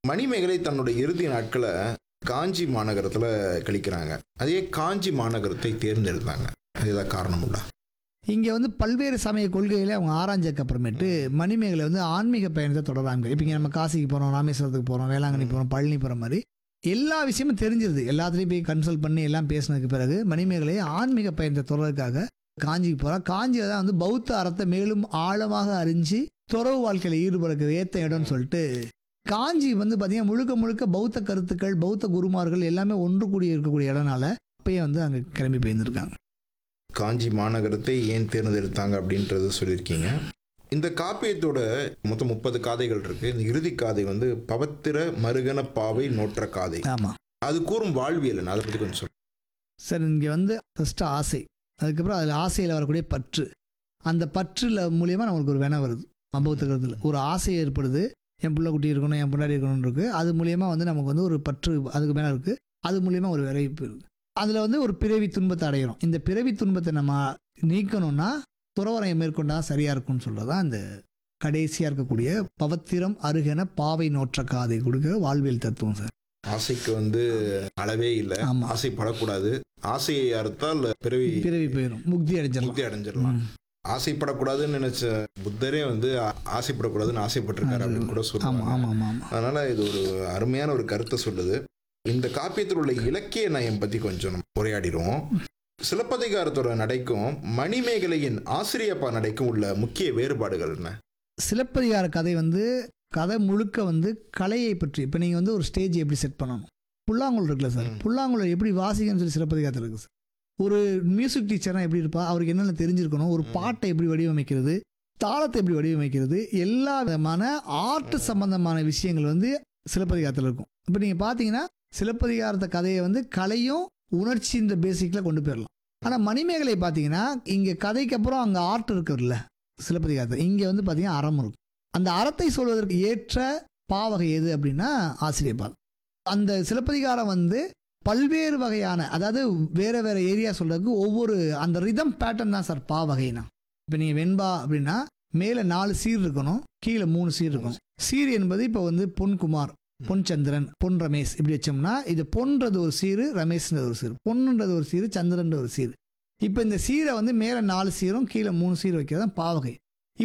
மணிமேகலை தன்னுடைய இறுதி நாட்களை காஞ்சி மாநகரத்துல கழிக்கிறாங்க அதே காஞ்சி மாநகரத்தை தேர்ந்தெடுத்தாங்க அது ஏதாவது காரணம் உண்டா இங்கே வந்து பல்வேறு சமய கொள்கைகளை அவங்க ஆராய்ஞ்சதுக்கு அப்புறமேட்டு மணிமேகலை வந்து ஆன்மீக பயணத்தை தொடராங்க இப்போ இங்கே நம்ம காசிக்கு போகிறோம் ராமேஸ்வரத்துக்கு போகிறோம் வேளாங்கண்ணி போகிறோம் பழனி போகிற மாதிரி எல்லா விஷயமும் தெரிஞ்சிருது எல்லாத்துலேயும் போய் கன்சல்ட் பண்ணி எல்லாம் பேசினதுக்கு பிறகு மணிமேகலை ஆன்மீக பயணத்தை தொடர்றதுக்காக காஞ்சிக்கு போகிறா காஞ்சியில் தான் வந்து பௌத்த அறத்தை மேலும் ஆழமாக அறிஞ்சு துறவு வாழ்க்கையில் ஈடுபடுறது ஏற்ற இடம்னு சொல்லிட்டு காஞ்சி வந்து பார்த்தீங்கன்னா முழுக்க முழுக்க பௌத்த கருத்துக்கள் பௌத்த குருமார்கள் எல்லாமே ஒன்று கூடி இருக்கக்கூடிய இடம்னால அப்பயே வந்து அங்கே கிளம்பி போயிருந்திருக்காங்க காஞ்சி மாநகரத்தை ஏன் தேர்ந்தெடுத்தாங்க அப்படின்றது சொல்லியிருக்கீங்க இந்த காப்பியத்தோட மொத்தம் முப்பது காதைகள் இருக்கு இந்த இறுதி காதை வந்து பவத்திர மருகன பாவை நோற்ற காதை ஆமாம் அது கூறும் வாழ்வியல் என்ன? அதை பத்தி கொஞ்சம் சொல்லுங்க சார் இங்கே வந்து ஃபஸ்ட்டு ஆசை அதுக்கப்புறம் அதில் ஆசையில் வரக்கூடிய பற்று அந்த பற்றில் மூலியமாக நம்மளுக்கு ஒரு வினை வருது அம்பவத்துக்கிறதுல ஒரு ஆசை ஏற்படுது என் பிள்ளை குட்டி இருக்கணும் என் பின்னாடி இருக்கணும்னு இருக்குது அது மூலியமாக வந்து நமக்கு வந்து ஒரு பற்று அதுக்கு மேலே இருக்குது அது மூலியமாக ஒரு விரைப்பு இருக்குது அதில் வந்து ஒரு பிறவி துன்பத்தை அடைகிறோம் இந்த பிறவி துன்பத்தை நம்ம நீக்கணும்னா துறவரையை மேற்கொண்டா சரியாக இருக்கும்னு சொல்கிறது தான் இந்த கடைசியாக இருக்கக்கூடிய பவத்திரம் அருகென பாவை நோற்ற காதை கொடுக்குற வாழ்வியல் தத்துவம் சார் ஆசைக்கு வந்து அளவே இல்லை ஆமாம் ஆசைப்படக்கூடாது ஆசையை அறுத்தால் பிறவி பிறவி போயிடும் முக்தி அடைஞ்சிடலாம் முக்தி அடைஞ்சிடலாம் ம். ஆசைப்படக்கூடாதுன்னு நினைச்ச புத்தரே வந்து ஆ- ஆசைப்படக்கூடாதுன்னு ஆசைப்பட்டிருக்காரு அப்படின்னு கூட ஆமாம் சொல்லுவாங்க ஆமாம் ஆமாம் அதனால இது ஒரு அருமையான ஒரு கருத்தை சொல்லுது இந்த காப்பியத்தில் உள்ள இலக்கிய நயம் பத்தி கொஞ்சம் நம்ம உரையாடிடுவோம் சிலப்பதிகாரத்தோட நடைக்கும் மணிமேகலையின் ஆசிரியப்பா நடைக்கும் உள்ள முக்கிய வேறுபாடுகள் என்ன சிலப்பதிகார கதை வந்து கதை முழுக்க வந்து கலையை பற்றி இப்போ நீங்கள் வந்து ஒரு ஸ்டேஜ் எப்படி செட் பண்ணணும் புல்லாங்குழல் இருக்குல்ல சார் ம். புல்லாங்குழல் எப்படி வாசிக்கணும்னு சொல்லி சிலப்பதிகாரத்தில் இருக்குது சார் ஒரு மியூசிக் டீச்சர்னா எப்படி இருப்பா அவருக்கு என்னென்ன தெரிஞ்சிருக்கணும் ஒரு ம். பாட்டை எப்படி வடிவமைக்கிறது தாளத்தை எப்படி வடிவமைக்கிறது எல்லா விதமான ஆர்ட் சம்பந்தமான விஷயங்கள் வந்து சிலப்பதிகாரத்தில் இருக்கும் இப்போ நீங்கள் பார்த்தீங்கன்னா சிலப்பதிகாரத்த கதையை வந்து கலையும் உணர்ச்சின்ற பேசிக்கில் கொண்டு போயிடலாம் ஆனால் மணிமேகலை பார்த்தீங்கன்னா இங்கே கதைக்கு அப்புறம் அங்கே ஆர்ட் இருக்குல்ல சிலப்பதிகாரத்தில் இங்கே வந்து பார்த்தீங்கன்னா அறம் இருக்கும் அந்த அறத்தை சொல்வதற்கு ஏற்ற பாவகை எது அப்படின்னா ஆசிரியப்பால் அந்த சிலப்பதிகாரம் வந்து பல்வேறு வகையான அதாவது வேற வேற ஏரியா சொல்றதுக்கு ஒவ்வொரு அந்த ரிதம் பேட்டர்ன் தான் சார் பாவகைனா இப்போ நீங்கள் வெண்பா அப்படின்னா மேலே நாலு சீர் இருக்கணும் கீழே மூணு சீர் இருக்கும் சீர் என்பது இப்போ வந்து பொன்குமார் பொன் சந்திரன் பொன் ரமேஷ் இப்படி வச்சோம்னா இது பொன்றது ஒரு சீரு ரமேஷ்ன்றது ஒரு சீர் பொன்னுன்றது ஒரு சீரு சந்திரன்ற ஒரு சீர் இப்போ இந்த சீரை வந்து மேலே நாலு சீரும் கீழே மூணு சீர் வைக்கிறது தான் பாவகை